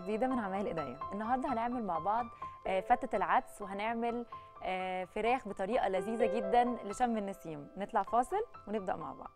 جديده من عمايل ايديا النهارده هنعمل مع بعض آه، فتة العدس وهنعمل آه، فراخ بطريقه لذيذه جدا لشم النسيم نطلع فاصل ونبدا مع بعض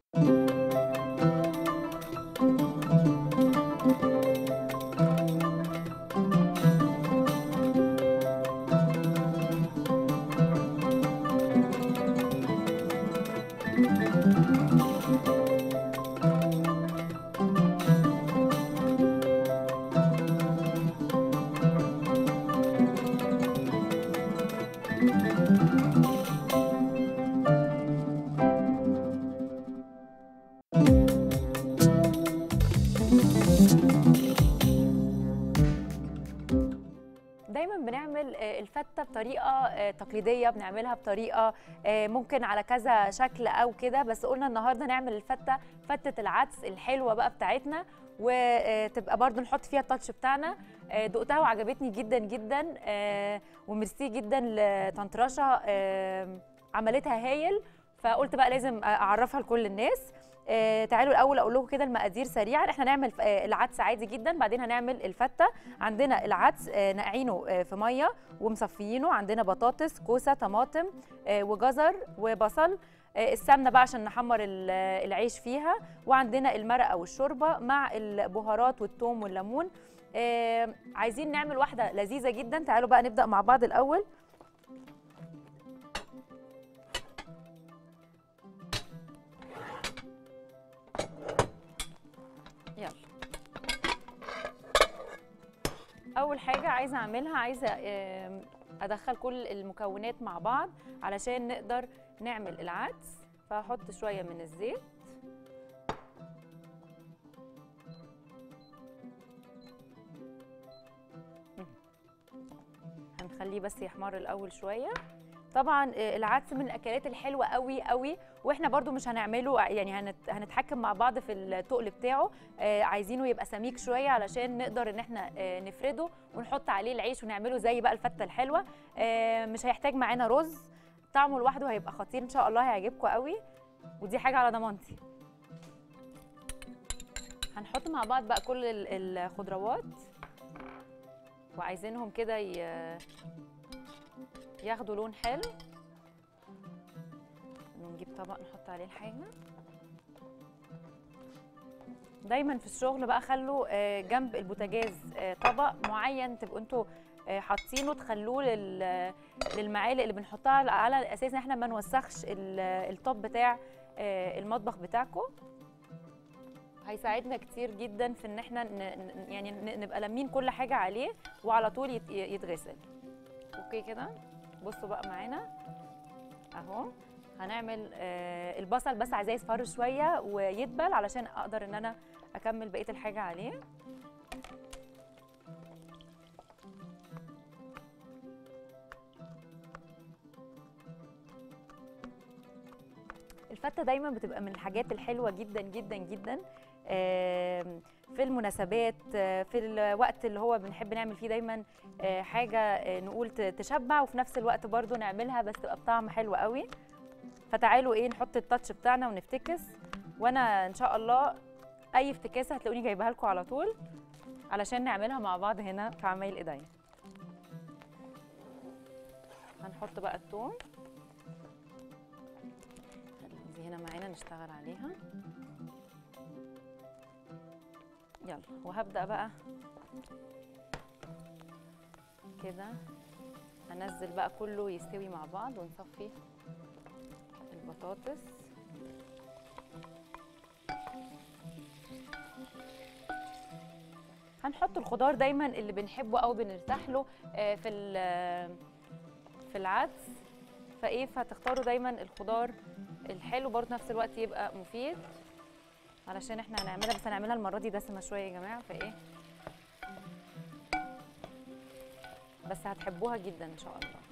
دايما بنعمل آه، الفته بطريقه آه، تقليديه بنعملها بطريقه آه، ممكن على كذا شكل او كده بس قلنا النهارده نعمل الفته فته العدس الحلوه بقى بتاعتنا وتبقى برضو نحط فيها التاتش بتاعنا آه، دقتها وعجبتني جدا جدا آه، وميرسي جدا لطنط رشا آه، عملتها هايل فقلت بقى لازم اعرفها لكل الناس آه، تعالوا الاول اقول لكم كده المقادير سريعا احنا نعمل آه، العدس عادي جدا بعدين هنعمل الفته عندنا العدس آه، نقعينه آه، في ميه ومصفيينه عندنا بطاطس كوسه طماطم آه، وجزر وبصل آه، السمنه بقى عشان نحمر ال- آه، العيش فيها وعندنا المرقه والشوربه مع البهارات والثوم والليمون آه، عايزين نعمل واحده لذيذه جدا تعالوا بقى نبدا مع بعض الاول يلا اول حاجه عايزه اعملها عايزه آم، ادخل كل المكونات مع بعض علشان نقدر نعمل العدس فهحط شويه من الزيت مم. هنخليه بس يحمر الاول شويه طبعا آه، العدس من الاكلات الحلوه قوي قوي واحنا برضو مش هنعمله يعني هنت هنتحكم مع بعض في التقل بتاعه آه، عايزينه يبقى سميك شويه علشان نقدر ان احنا آه، نفرده ونحط عليه العيش ونعمله زي بقى الفته الحلوه آه، مش هيحتاج معانا رز طعمه لوحده هيبقى خطير ان شاء الله هيعجبكم قوي ودي حاجه على ضمانتي هنحط مع بعض بقى كل ال- الخضروات وعايزينهم كده ي- ياخدوا لون حلو نجيب طبق نحط عليه الحاجه دايما في الشغل بقى خلوا آه، جنب البوتاجاز آه، طبق معين تبقوا انتوا آه، حاطينه تخلوه لل- للمعالق اللي بنحطها على- على اساس ان احنا ما نوسخش ال- الطب بتاع آه، المطبخ بتاعكم هيساعدنا كتير جدا في ان احنا ن- ن- يعني ن- نبقى لامين كل حاجه عليه وعلى طول يت- يتغسل اوكي كده بصوا بقى معانا اهو هنعمل آه، البصل بس عايزاه يصفر شويه ويدبل علشان اقدر ان انا اكمل بقيه الحاجه عليه الفته دايما بتبقى من الحاجات الحلوه جدا جدا جدا آم، في المناسبات آه، في الوقت اللي هو بنحب نعمل فيه دايما آه، حاجه آه، نقول ت- تشبع وفي نفس الوقت برضو نعملها بس تبقى بطعم حلو قوي فتعالوا ايه نحط التاتش بتاعنا ونفتكس وانا ان شاء الله اي افتكاسه هتلاقوني جايبها لكم على طول علشان نعملها مع بعض هنا في عمايل ايديا هنحط بقى الثوم دي هنا معانا نشتغل عليها يلا وهبدأ بقى كده هنزل بقى كله يستوي مع بعض ونصفي البطاطس هنحط الخضار دايما اللي بنحبه او بنرتاح له آه، في ال- في العدس فايه فتختاروا دايما الخضار الحلو برضه نفس الوقت يبقى مفيد علشان احنا هنعملها بس هنعملها المره دي دسمه شويه يا جماعه فايه بس هتحبوها جدا ان شاء الله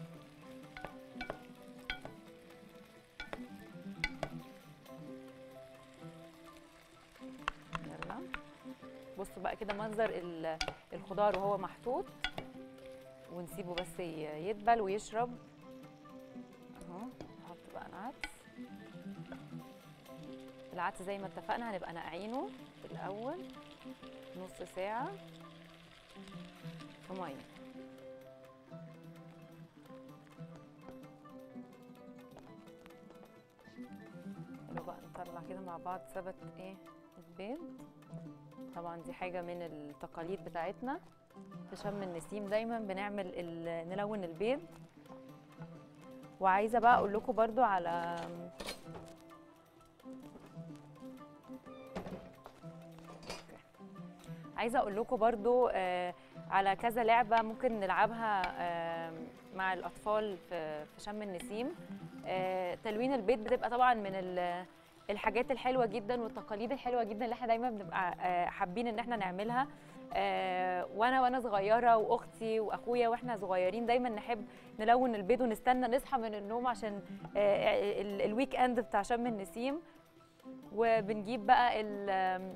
يلا بصوا بقى كده منظر ال- الخضار وهو محطوط ونسيبه بس ي- يدبل ويشرب اهو نحط بقى العدس العدس زي ما اتفقنا هنبقى نقعينه في الاول نص ساعه في ميه حلو بقى نطلع كده مع بعض ثبت ايه البيض طبعا دي حاجه من التقاليد بتاعتنا في شم النسيم دايما بنعمل ال- نلون البيض وعايزه بقى اقول لكم برضو على عايزه اقول لكم برضو آه، على كذا لعبه ممكن نلعبها آه، مع الاطفال في في شم النسيم آه، تلوين البيت بتبقى طبعا من ال- الحاجات الحلوه جدا والتقاليد الحلوه جدا اللي احنا دايما بنبقى آه، حابين ان احنا نعملها آه، وانا وانا صغيره واختي واخويا واحنا صغيرين دايما نحب نلون البيض ونستنى نصحى من النوم عشان آه، ال- الويك اند بتاع شم النسيم وبنجيب بقى ال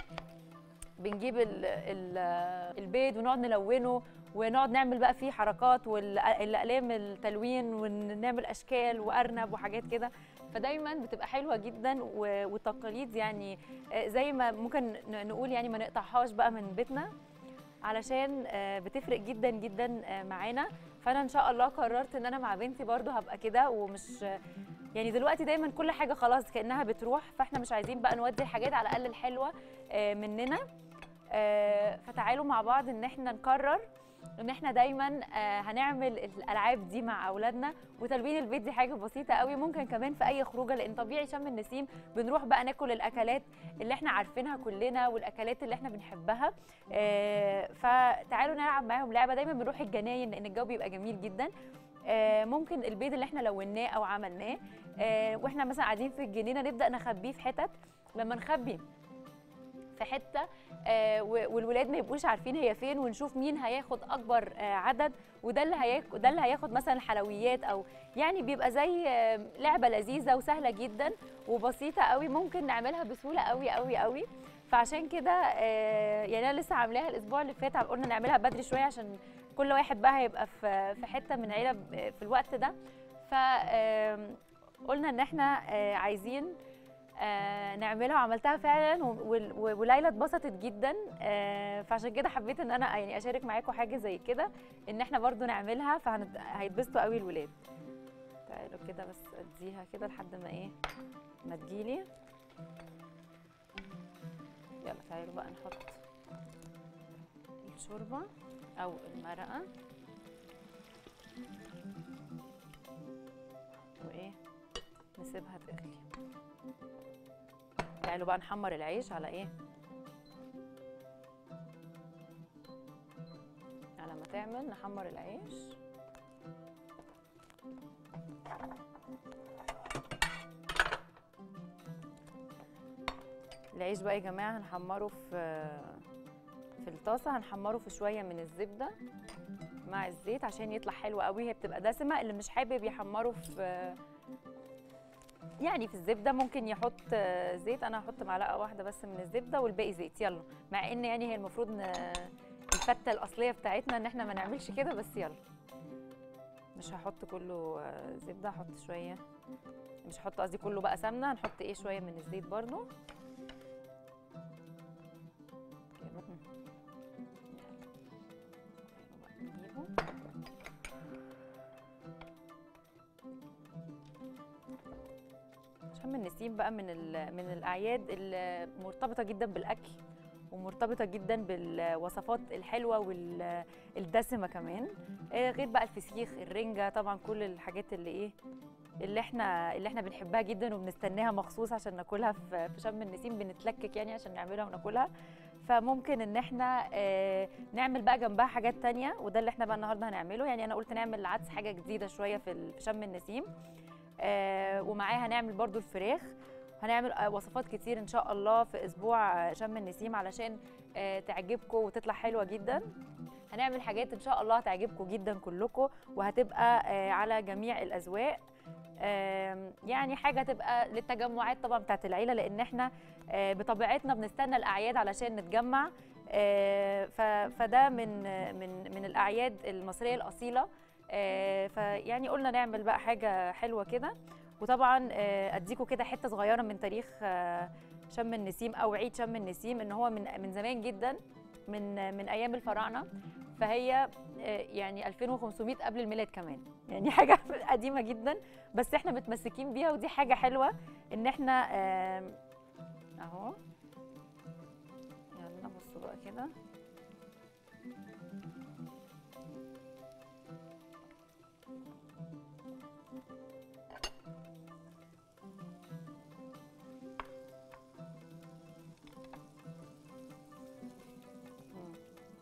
بنجيب ال ال البيض ونقعد نلونه ونقعد نعمل بقى فيه حركات والاقلام التلوين ونعمل اشكال وارنب وحاجات كده فدايما بتبقى حلوه جدا و- وتقاليد يعني آه، زي ما ممكن ن- نقول يعني ما نقطعهاش بقى من بيتنا علشان آه، بتفرق جدا جدا آه، معانا فانا ان شاء الله قررت ان انا مع بنتي برضو هبقى كده ومش يعني دلوقتي دايما كل حاجه خلاص كانها بتروح فاحنا مش عايزين بقى نودي الحاجات على الاقل الحلوه آه، مننا آه، فتعالوا مع بعض ان احنا نقرر ان احنا دايما آه، هنعمل الالعاب دي مع اولادنا وتلوين البيت دي حاجه بسيطه قوي ممكن كمان في اي خروجه لان طبيعي شم النسيم بنروح بقى ناكل الاكلات اللي احنا عارفينها كلنا والاكلات اللي احنا بنحبها آه، فتعالوا نلعب معاهم لعبه دايما بنروح الجناين لان الجو بيبقى جميل جدا آه، ممكن البيض اللي احنا لوناه او عملناه آه، واحنا مثلا قاعدين في الجنينه نبدا نخبيه في حتت لما نخبي في حته آه، و- والولاد ما يبقوش عارفين هي فين ونشوف مين هياخد اكبر آه، عدد وده اللي هياخد ده اللي هياخد مثلا الحلويات او يعني بيبقى زي آه، لعبه لذيذه وسهله جدا وبسيطه قوي ممكن نعملها بسهوله قوي قوي قوي فعشان كده آه، يعني انا لسه عاملاها الاسبوع اللي فات قلنا نعملها بدري شويه عشان كل واحد بقى هيبقى في في حته من عيله ب- في الوقت ده ف آم، قلنا ان احنا آه، عايزين آه، نعملها وعملتها فعلا و- وال- و- وليلى اتبسطت جدا آه، فعشان كده حبيت ان انا يعني اشارك معاكم حاجه زي كده ان احنا برضو نعملها فهيتبسطوا قوي الولاد تعالوا كده بس اديها كده لحد ما ايه ما تجيلي يلا تعالوا بقى نحط الشوربه او المرقه وايه نسيبها تغلي تعالوا بقى نحمر العيش على ايه على ما تعمل نحمر العيش العيش بقى يا جماعه هنحمره في في الطاسه هنحمره في شويه من الزبده مع الزيت عشان يطلع حلو قوي هي بتبقى دسمه اللي مش حابب يحمره في يعني في الزبده ممكن يحط آه، زيت انا هحط معلقه واحده بس من الزبده والباقي زيت يلا مع ان يعني هي المفروض ن... الفته الاصليه بتاعتنا ان احنا ما نعملش كده بس يلا مش هحط كله آه، زبده هحط شويه مش هحط قصدي كله بقى سمنه هنحط ايه شويه من الزيت برضو كده. يلا. تعالوا بقى نجيبه. شم النسيم بقى من ال- من الاعياد المرتبطه جدا بالاكل ومرتبطه جدا بالوصفات الحلوه والدسمه كمان آه، غير بقى الفسيخ الرنجه طبعا كل الحاجات اللي ايه اللي احنا اللي احنا بنحبها جدا وبنستناها مخصوص عشان ناكلها في في شم النسيم بنتلكك يعني عشان نعملها وناكلها فممكن ان احنا آه، نعمل بقى جنبها حاجات تانية وده اللي احنا بقى النهارده هنعمله يعني انا قلت نعمل العدس حاجه جديده شويه في ال- في شم النسيم آه، ومعاها هنعمل برضو الفراخ هنعمل آه، وصفات كتير ان شاء الله في اسبوع آه، شم النسيم علشان آه، تعجبكم وتطلع حلوه جدا هنعمل حاجات ان شاء الله هتعجبكم جدا كلكم وهتبقى آه، على جميع الاذواق آم، يعني حاجه تبقى للتجمعات طبعا بتاعت العيله لان احنا آه، بطبيعتنا بنستنى الاعياد علشان نتجمع آه، ف- فده من آه، من من الاعياد المصريه الاصيله آه، فيعني قلنا نعمل بقى حاجه حلوه كده وطبعا آه، اديكوا كده حته صغيره من تاريخ آه، شم النسيم او عيد شم النسيم ان هو من من زمان جدا من من ايام الفراعنه فهي آه، يعني 2500 قبل الميلاد كمان يعني حاجه قديمه جدا بس احنا متمسكين بيها ودي حاجه حلوه ان احنا آم، اهو يلا بصوا بقى كده مم.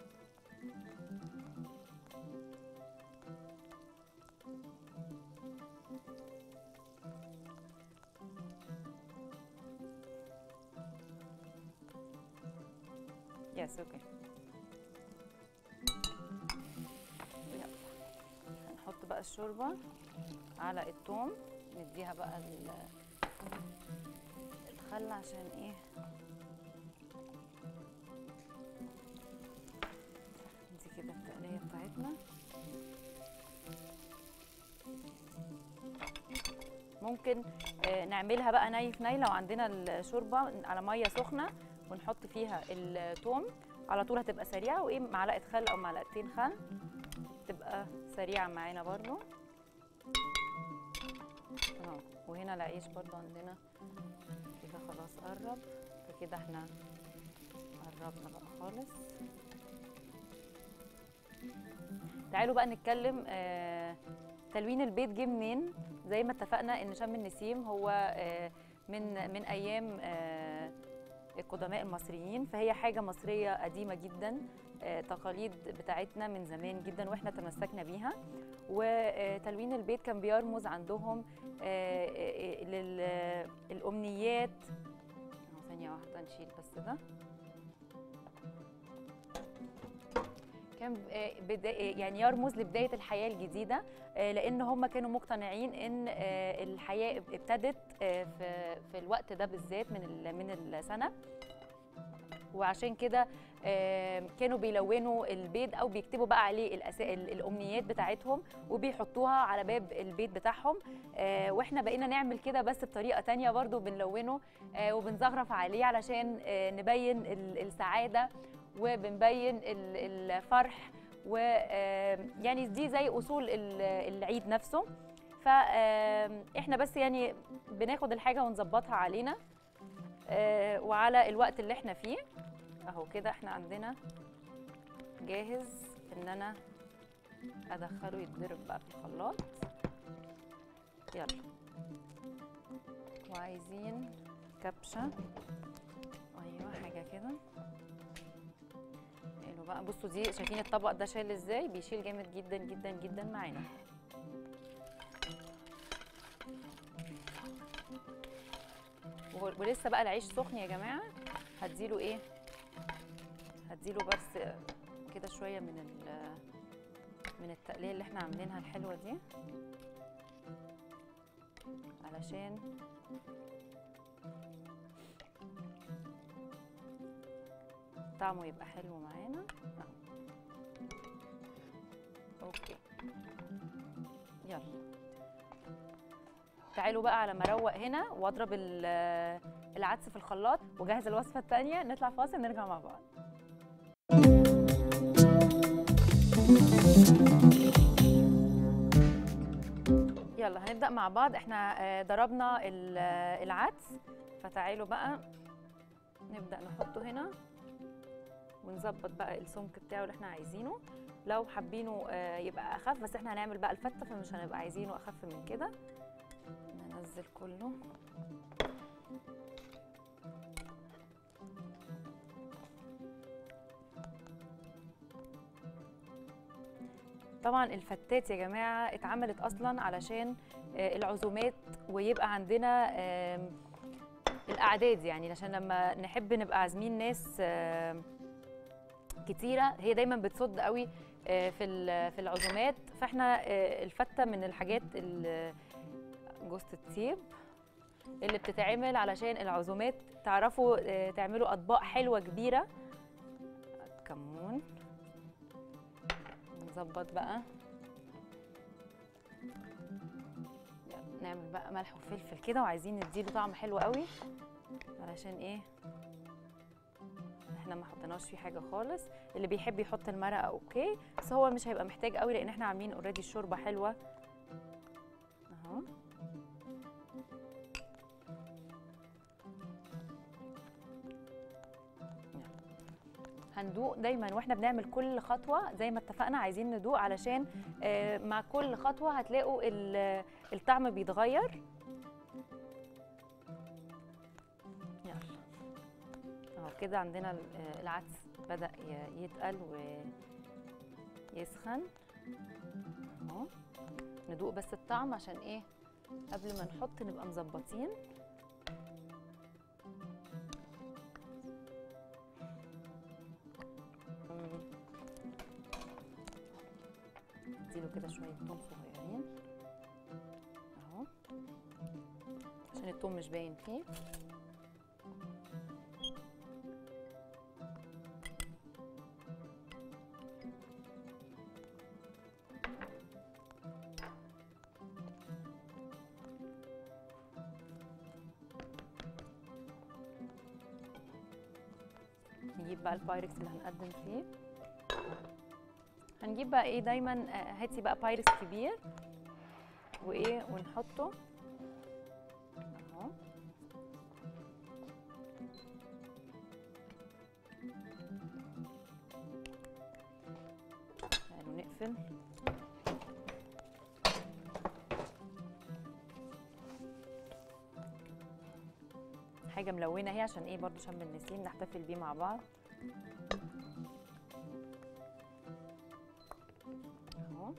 يس اوكي يلا هنحط بقى الشوربه على الثوم نديها بقى ال- الخل عشان ايه دي كده التقليه بتاعتنا ممكن آه، نعملها بقى ني في ني لو عندنا الشوربه على ميه سخنه ونحط فيها الثوم على طول هتبقى سريعه وايه معلقه خل او معلقتين خل تبقى سريعه معانا برضو اهو وهنا العيش برضو عندنا كده خلاص قرب فكده احنا قربنا بقى خالص تعالوا بقى نتكلم آه تلوين البيت جه منين زي ما اتفقنا ان شم النسيم هو آه من من ايام آه القدماء المصريين فهي حاجه مصريه قديمه جدا آه، تقاليد بتاعتنا من زمان جدا واحنا تمسكنا بيها وتلوين البيت كان بيرمز عندهم آه، آه، للامنيات ثانيه واحده نشيل بس ده كان آه، بدا- يعني يرمز لبدايه الحياه الجديده آه، لان هم كانوا مقتنعين ان آه، الحياه ابتدت آه، في في الوقت ده بالذات من ال- من السنه وعشان كده آه، كانوا بيلونوا البيت او بيكتبوا بقى عليه الأسا... ال- الامنيات بتاعتهم وبيحطوها على باب البيت بتاعهم آه، واحنا بقينا نعمل كده بس بطريقه تانية برضو بنلونه آه، وبنزخرف عليه علشان آه، نبين ال- السعاده وبنبين ال- الفرح ويعني دي زي اصول ال- العيد نفسه فاحنا بس يعني بناخد الحاجه ونظبطها علينا آه، وعلى الوقت اللي احنا فيه اهو كده احنا عندنا جاهز ان انا ادخله يتضرب بقى في الخلاط يلا وعايزين كبشه ايوه حاجه كده حلو بقى بصوا دي شايفين الطبق ده شايل ازاي بيشيل جامد جدا جدا جدا معانا وهو- ولسه بقى العيش سخن يا جماعه هديله ايه هديله بس كده شويه من ال من التقليه اللي احنا عاملينها الحلوه دي علشان طعمه يبقى حلو معانا أهو. اوكي يلا تعالوا بقى على ما اروق هنا واضرب ال- العدس في الخلاط وجهز الوصفه الثانيه نطلع فاصل نرجع مع بعض يلا هنبدا مع بعض احنا آه، ضربنا ال- آه، العدس فتعالوا بقى نبدا نحطه هنا ونظبط بقى السمك بتاعه اللي احنا عايزينه لو حابينه آه، يبقى اخف بس احنا هنعمل بقى الفته فمش هنبقى عايزينه اخف من كده ننزل كله طبعا الفتات يا جماعه اتعملت اصلا علشان آه، العزومات ويبقى عندنا آم، الاعداد يعني عشان لما نحب نبقى عازمين ناس آم، كتيره هي دايما بتصد قوي آه، في ال- في العزومات فاحنا آه، الفته من الحاجات ال- جوزة الطيب اللي بتتعمل علشان العزومات تعرفوا آه، تعملوا اطباق حلوه كبيره كمون نظبط بقى يلا نعمل بقى ملح وفلفل كده وعايزين نديله طعم حلو قوي علشان ايه احنا ما حطيناش فيه حاجه خالص اللي بيحب يحط المرقه اوكي بس هو مش هيبقى محتاج قوي لان احنا عاملين اوريدي الشوربه حلوه اهو هندوق دايما واحنا بنعمل كل خطوه زي ما اتفقنا عايزين ندوق علشان آه، مع كل خطوه هتلاقوا ال- الطعم بيتغير يلا اهو كده عندنا ال- آه، العدس بدأ ي- يتقل ويسخن اهو ندوق بس الطعم عشان ايه قبل ما نحط نبقى مظبطين مم. اديله كده شويه توم صغيرين اهو عشان التوم مش باين فيه نجيب بقى البايركس اللي هنقدم فيه هنجيب بقى ايه دايما آه، هاتي بقى بايركس كبير وايه ونحطه اهو تعالوا نقفل حاجه ملونه اهي عشان ايه برضو شم النسيم نحتفل بيه مع بعض اهو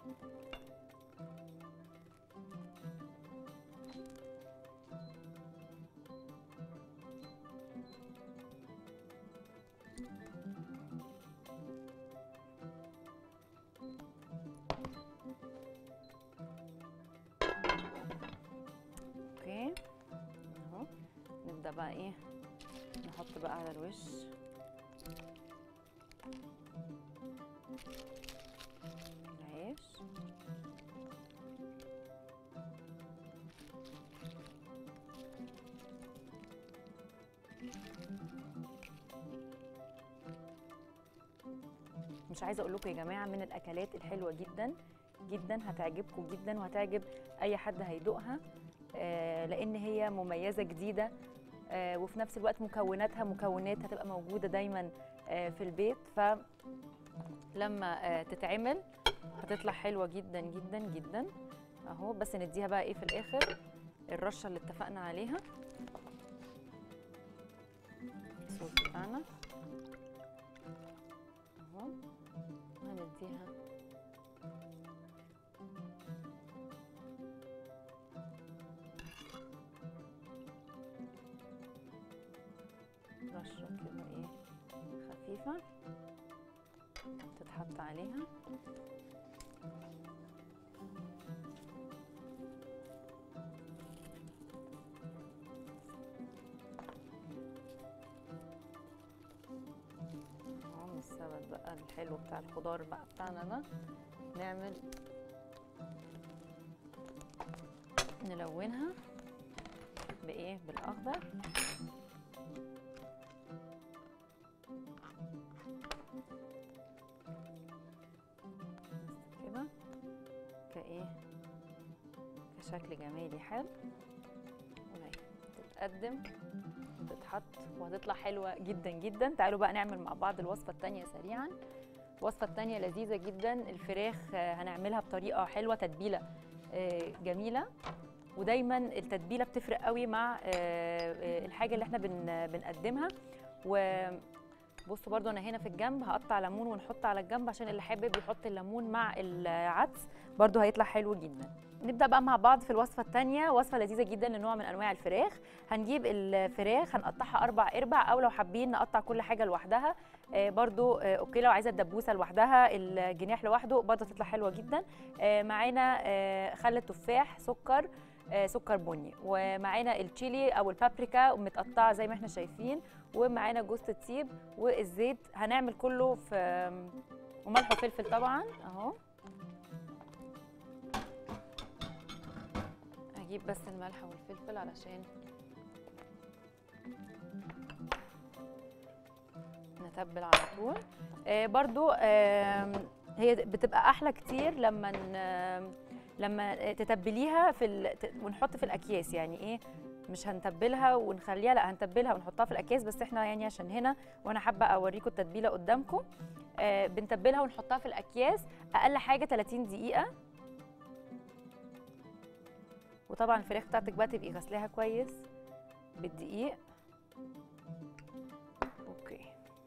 اوكي اهو نبدا بقى ايه نحط بقى على الوش العيش مش عايزه اقول لكم يا جماعه من الاكلات الحلوه جدا جدا هتعجبكم جدا وهتعجب اي حد هيدوقها آه، لان هي مميزه جديده آه، وفي نفس الوقت مكوناتها مكونات هتبقى موجوده دايما آه، في البيت فلما آه، تتعمل هتطلع حلوه جدا جدا جدا اهو بس نديها بقى ايه في الاخر الرشه اللي اتفقنا عليها الصوص بتاعنا اهو هنديها رشة كده ايه خفيفة تتحط عليها اهو من السبت بقى الحلو بتاع الخضار بقى بتاعنا ده نعمل نلونها بايه بالاخضر بس كده كايه كشكل جمالي حلو وهي تتقدم وتتحط وهتطلع حلوه جدا جدا تعالوا بقى نعمل مع بعض الوصفه التانية سريعا الوصفه التانية لذيذه جدا الفراخ آه، هنعملها بطريقه حلوه تتبيله آه، جميله ودايما التتبيله بتفرق قوي مع آه، آه، الحاجه اللي احنا بن بنقدمها وبصوا برضو انا هنا في الجنب هقطع ليمون ونحط على الجنب عشان اللي حابب يحط الليمون مع العدس برضو هيطلع حلو جدا نبدا بقى مع بعض في الوصفه الثانيه وصفه لذيذه جدا لنوع من انواع الفراخ هنجيب الفراخ هنقطعها اربع ارباع او لو حابين نقطع كل حاجه لوحدها آه، برضو آه، اوكي لو عايزه الدبوسه لوحدها الجناح لوحده برضو تطلع حلوه جدا آه، معانا آه، خل تفاح سكر آه، سكر بني ومعانا التشيلي او البابريكا متقطعه زي ما احنا شايفين ومعانا جوز الطيب والزيت هنعمل كله في وملح وفلفل طبعا اهو هجيب بس الملح والفلفل علشان نتبل على طول آه برضو آه هي بتبقى احلى كتير لما ن- لما تتبليها في ال... ت- ونحط في الاكياس يعني ايه مش هنتبلها ونخليها لا هنتبلها ونحطها في الاكياس بس احنا يعني عشان هنا وانا حابه اوريكم التتبيله قدامكم آه بنتبلها ونحطها في الاكياس اقل حاجه 30 دقيقه وطبعا الفراخ بتاعتك بقى تبقي غسلاها كويس بالدقيق اوكي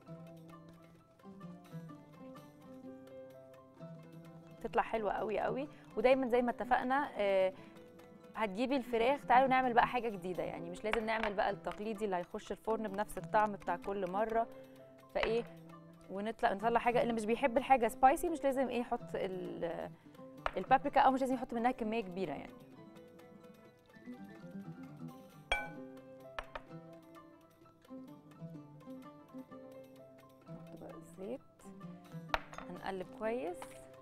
تطلع حلوه قوي قوي ودايما زي ما اتفقنا آه، هتجيبي الفراخ تعالوا نعمل بقى حاجه جديده يعني مش لازم نعمل بقى التقليدي اللي هيخش الفرن بنفس الطعم بتاع كل مره فايه ونطلع نطلع حاجه اللي مش بيحب الحاجه سبايسي مش لازم ايه يحط ال- البابريكا او مش لازم يحط منها كميه كبيره يعني نحط بقى الزيت هنقلب كويس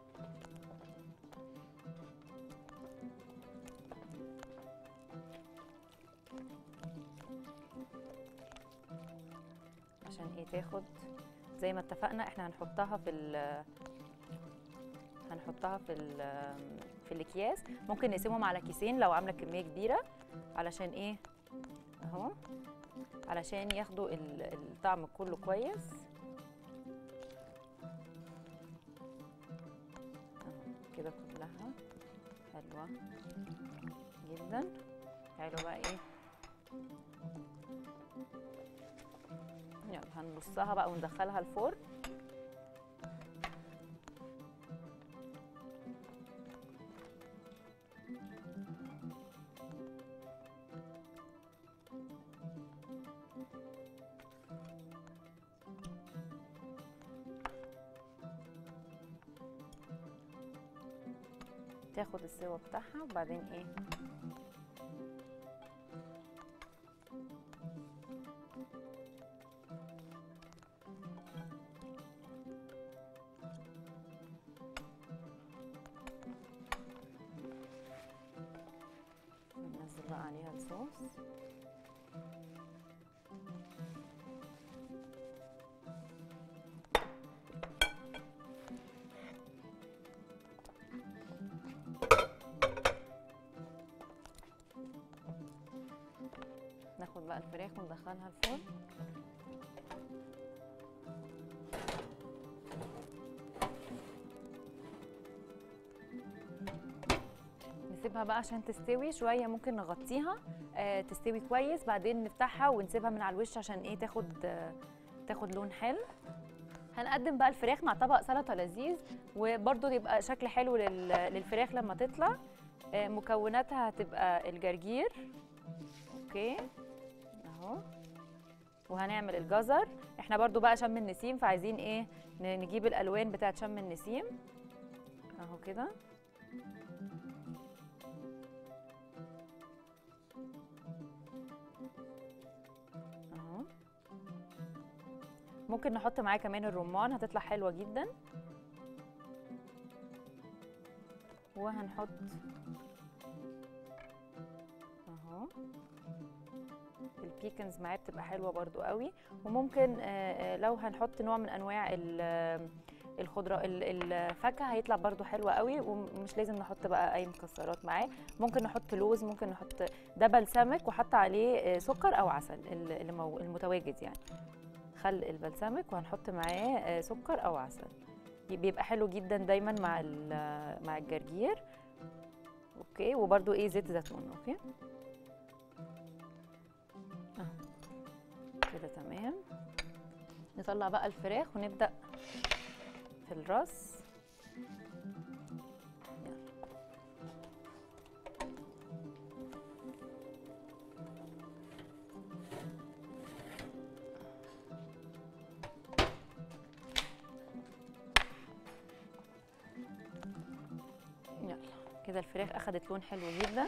عشان ايه تاخد زي ما اتفقنا احنا هنحطها في ال هنحطها في ال في الاكياس ممكن نقسمهم على كيسين لو عامله كميه كبيره علشان ايه اهو علشان ياخدوا ال- الطعم كله كويس أهو كده كلها حلوه جدا حلو بقى ايه يلا هنرصها بقى وندخلها الفرن تاخد السوا بتاعها وبعدين ايه ننزل بقى عليها الصوص ناخد بقى الفراخ وندخلها الفرن نسيبها بقى عشان تستوي شويه ممكن نغطيها آه تستوي كويس بعدين نفتحها ونسيبها من على الوش عشان ايه تاخد آه تاخد لون حلو هنقدم بقى الفراخ مع طبق سلطه لذيذ وبرده يبقى شكل حلو لل- للفراخ لما تطلع آه مكوناتها هتبقى الجرجير اوكي اهو وهنعمل الجزر احنا برضو بقى شم النسيم فعايزين ايه ن- نجيب الالوان بتاعت شم النسيم اهو كده اهو ممكن نحط معاه كمان الرمان هتطلع حلوه جدا وهنحط اهو البيكنز معاه بتبقى حلوه برضو قوي وممكن آه، آه، لو هنحط نوع من انواع ال- الخضره ال- الفاكهه هيطلع برضو حلوه قوي ومش لازم نحط بقى اي مكسرات معاه ممكن نحط لوز ممكن نحط ده بلسمك وحط عليه آه، سكر او عسل ال- اللي مو- المتواجد يعني خل البلسمك وهنحط معاه آه، سكر او عسل بيبقى حلو جدا دايما مع ال- مع الجرجير اوكي وبرده ايه زيت زيتون اوكي أهو. كده تمام نطلع بقى الفراخ ونبدا في الراس يلا. يلا كده الفراخ اخدت لون حلو جدا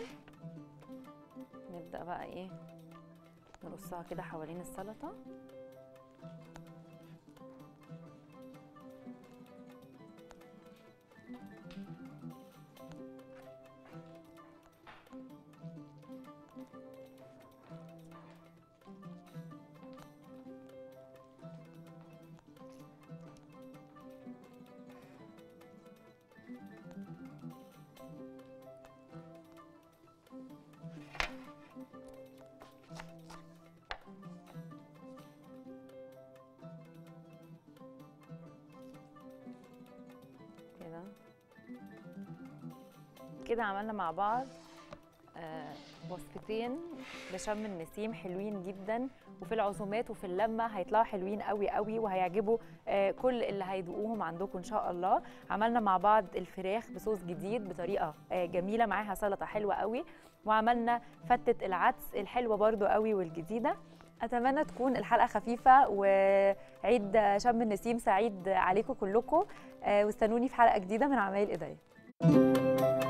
نبدا بقى ايه نرصها كده حوالين السلطه كده عملنا مع بعض آه، وصفتين لشم النسيم حلوين جدا وفي العزومات وفي اللمه هيطلعوا حلوين قوي قوي وهيعجبوا آه، كل اللي هيدوقوهم عندكم ان شاء الله عملنا مع بعض الفراخ بصوص جديد بطريقه آه، جميله معاها سلطه حلوه قوي وعملنا فتة العدس الحلوه برضو قوي والجديده اتمنى تكون الحلقه خفيفه وعيد شم النسيم سعيد عليكم كلكم آه، واستنوني في حلقه جديده من عمايل ايديا